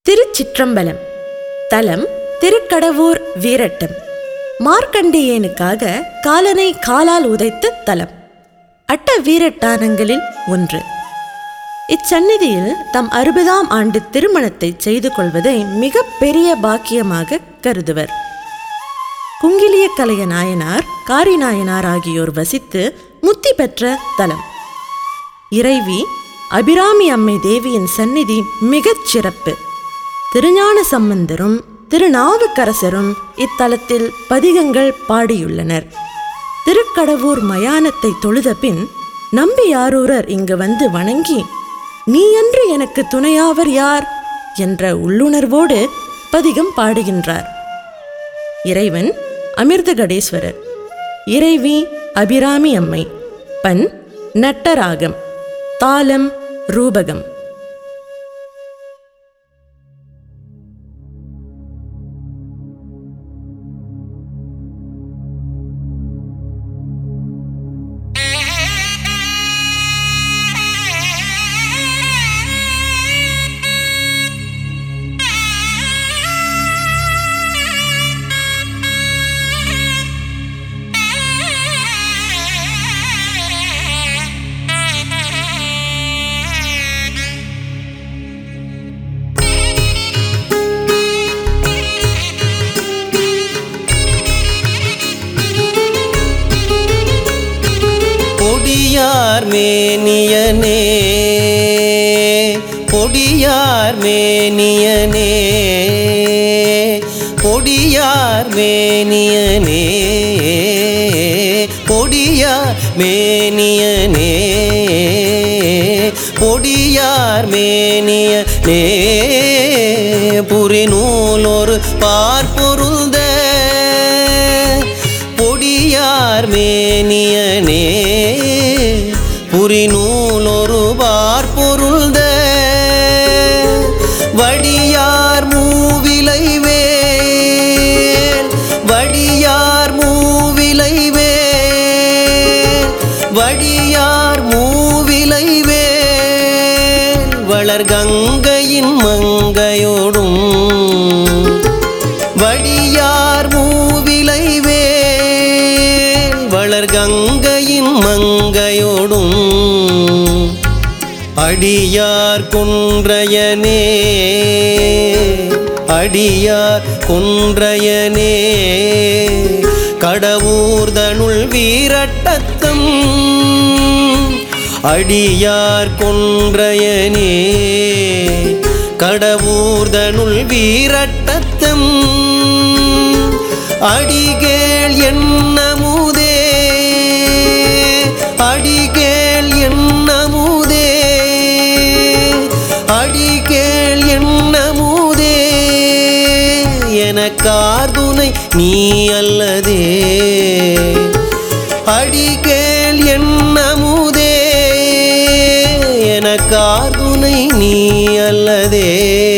திருச்சிற்றம்பலம் தலம் திருக்கடவூர் வீரட்டம் மார்க்கண்டேயனுக்காக காலனை காலால் உதைத்த தலம் அட்ட வீரட்டானங்களில் ஒன்று இச்சந்நிதியில் தம் அறுபதாம் ஆண்டு திருமணத்தை செய்து கொள்வதை மிக பெரிய பாக்கியமாக கருதுவர் குங்கிலிய கலைய நாயனார் காரி நாயனார் ஆகியோர் வசித்து முத்தி பெற்ற தலம் இறைவி அபிராமி அம்மை தேவியின் சந்நிதி மிகச் சிறப்பு திருஞான சம்பந்தரும் திருநாவுக்கரசரும் இத்தலத்தில் பதிகங்கள் பாடியுள்ளனர் திருக்கடவூர் மயானத்தை தொழுத பின் நம்பியாரூரர் இங்கு வந்து வணங்கி நீயன்று எனக்கு துணையாவர் யார் என்ற உள்ளுணர்வோடு பதிகம் பாடுகின்றார் இறைவன் அமிர்தகடேஸ்வரர் இறைவி அபிராமி அம்மை பண் நட்டராகம் தாளம் ரூபகம் பொடியார் மேனியனே பொடியார் மேனியனே பொடியார் மேனியனே பொடியார் மேனியனே பொடியார் மேனியனே புரிநூலொரு பார்ப்பொருந்த பொடியார் மேனியனே புரிநூலொரு பார்ப்பொருள்த வடியார் மூவிலை வேல் வடியார் மூவிலை வேல் வடியார் மூவிலை வேல் வளர்கங்கையின் மங்கையோடும் வடியார் மூவிலை வேல் வளர்கங்கையின் மங்கையோடும் அடியார் குன்றையனே அடியார் குன்றையனே கடவுர்தனுள் வீரட்டத்தம் அடியார் கொன்றையனே கடவுர்தனுள் வீரட்டத்தம் அடிகேள் என்னமுதே அடிகேள் என்னமுதே அடிகேள் என்னமுதே எனக்கார்துணை நீ அல்லதே அடிகேள் என்னமுதே எனக்கார்துணை நீ அல்லதே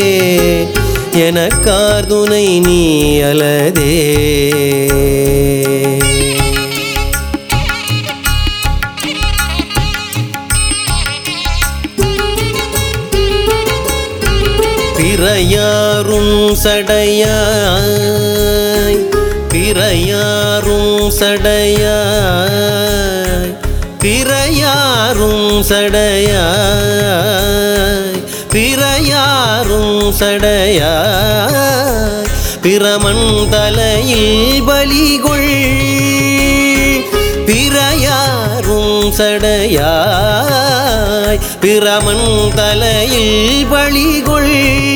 எனக்கார்துணை நீ அல்லதே பிறையாரும் சடையாய் பிறையாரும் சடையாய் பிறையாரும் சடையாய் பிறையாரும் சடையாய் பிரமன் தலையில் பலிகொள் பிறையாரும் சடையாய் பிரமன் தலையில் பலிகொள்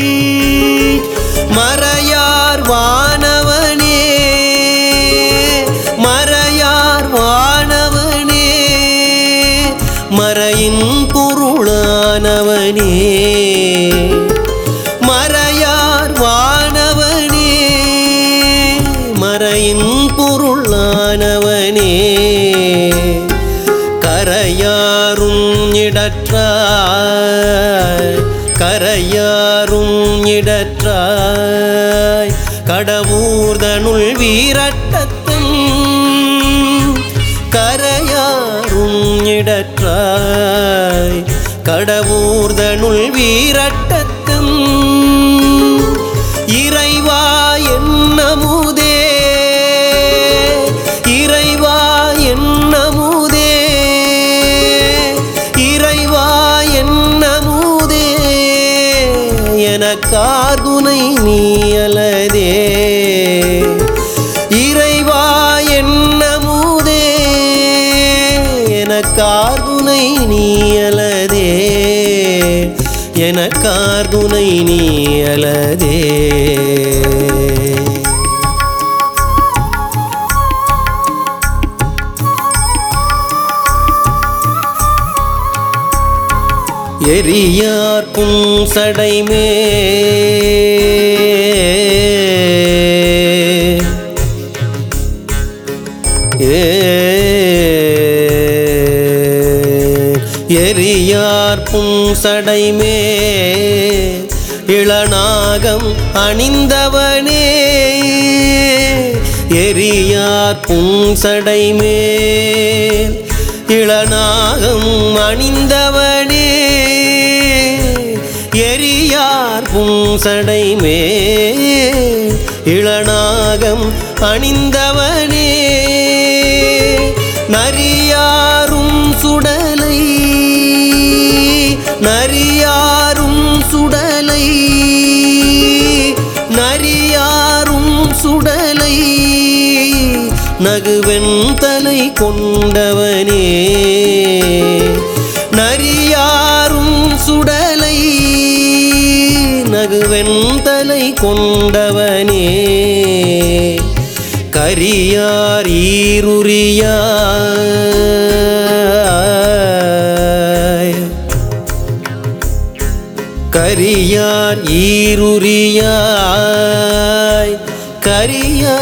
மறையார் வானவனே மறையார் வானவனே மறையின் பொருளானவனே மறையார் வானவனே மறையின் பொருளானவனே கரையாரும் இடற்றாய் கரையாரும் இடற்றாய் கடவுர்தனுள் வீரட்டத்தம் கரையாரும் இடற்றாய் கடவுர்தனுள் வீரட்டத்தம் எனக்காதுனை நீயலதே இறைவா என்னமுதே எனக்காதுனை நீயலதே எனக்கார்துனை நீயலதே எரியார் புன்சடைமே எரியார் புன்சடைமே இளநாகம் அணிந்தவனே எரியார் புன்சடைமே இளநாகம் அணிந்தவனே எரியார் புன்சடைமே இளநாகம் அணிந்தவனே நரியாரும் சுடலை நரியாரும் சுடலை நரியாரும் சுடலை நகுவெண் தலை கொண்டவனே நரியாரும் சுடலை நகுவெண் தலை கொண்டவனே கரியார் ஈருரியாய் கரியார் ஈருரியாய் கரியா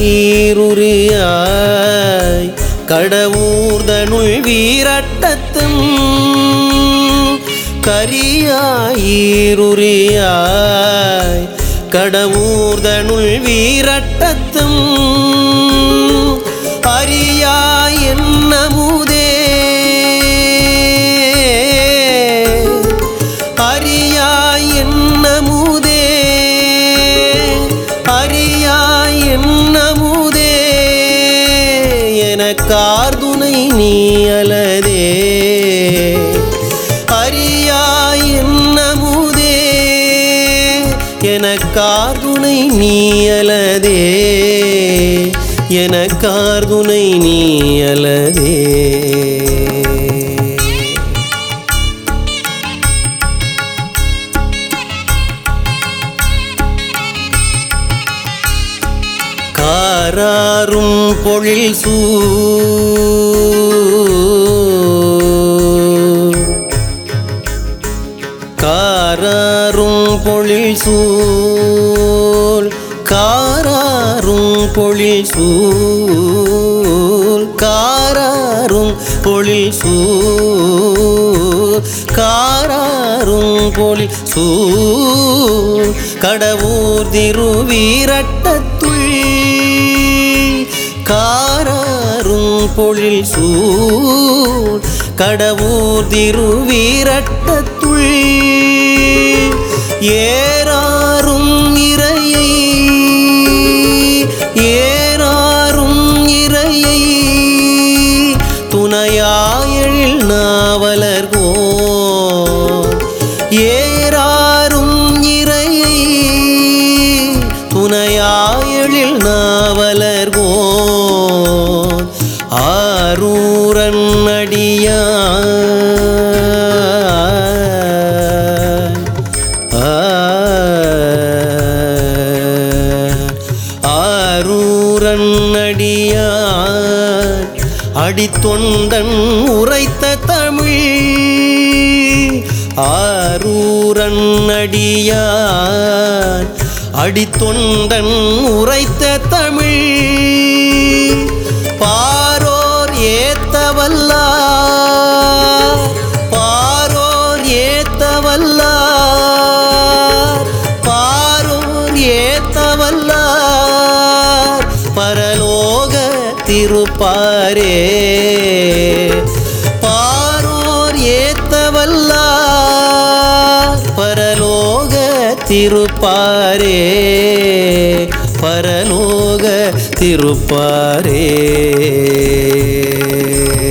ஈருரியாய் கடவுர்தனுள் வீரட்டத்தும் கரியா ஈருரியாய் கடவுர்தனுள் வீரட்டத்தும் அரியா என்னமுதே அரியாய் என்னமுதே அரியாய் என்னமுதே எனக்கார்துனை நீ அலதே அரியாய் என்னமுதே எனக்கார்துனை நீ அலதே எனக்கார்துனை நீ அலதே காராரும் பொழில் சூ காராரும் பொழில் சூல் காராரும் பொழில் சூல் காராரும் பொழில் சூல் காராரும் பொழில் சூல் கடவுர் திருவீரட்டத்துள் காராரும் பொழில் சூழ் கடவுர் திருவீரட்டத்துள் ஏறாரும் இறையை ஏறாரும் இறையை துணையாயழில் நாவலர்கோ ஏறாரும் இறையை துணையாயழில் நாவலர்கோ ஆரூரன் அடியா ஆரூரன் அடியான் அடித்தொண்டன் உரைத்த தமிழ் ஆரூரன் அடியான் அடித்தொண்டன் உரைத்த தமிழ் பாரோர் ஏத்தவல்லார் பாரோர் ஏத்தவல்லார் பாரோர் ஏத்தவல்லார் பரலோக திருப்பாரே பாரோர் ஏத்தவல்லார் பரலோக திருப்பாரே பரலோக திருப்பாரே